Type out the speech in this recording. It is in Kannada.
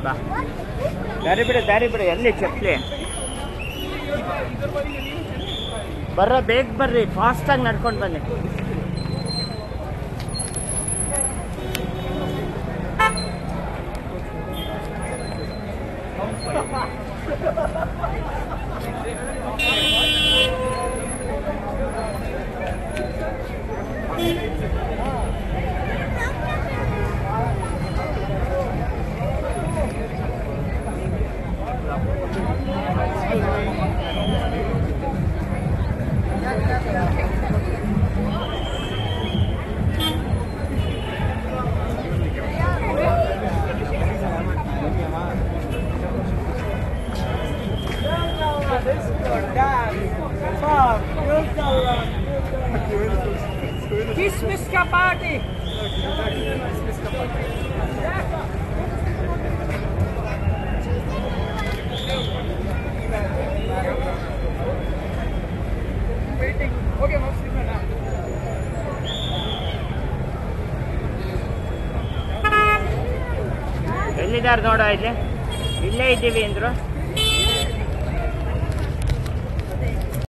ಬಾ ದಾರಿ ಬಿಡು ದಾರಿ ಬಿಡು ಎಲ್ಲಿ ಚಪ್ಪಲಿ ಬರ್ರ ಬೇಗ ಬರ್ರಿ ಫಾಸ್ಟಾಗಿ ನಡ್ಕೊಂಡು ಬನ್ನಿ Kismis ka party! Waiting. Okay, ma'am, sleep na. ಎಲ್ಲಿದ್ದಾರೆ ನೋಡೋ ಇಲ್ಲಿ ಇಲ್ಲೇ ಇದ್ದೀವಿ ಅಂದ್ರು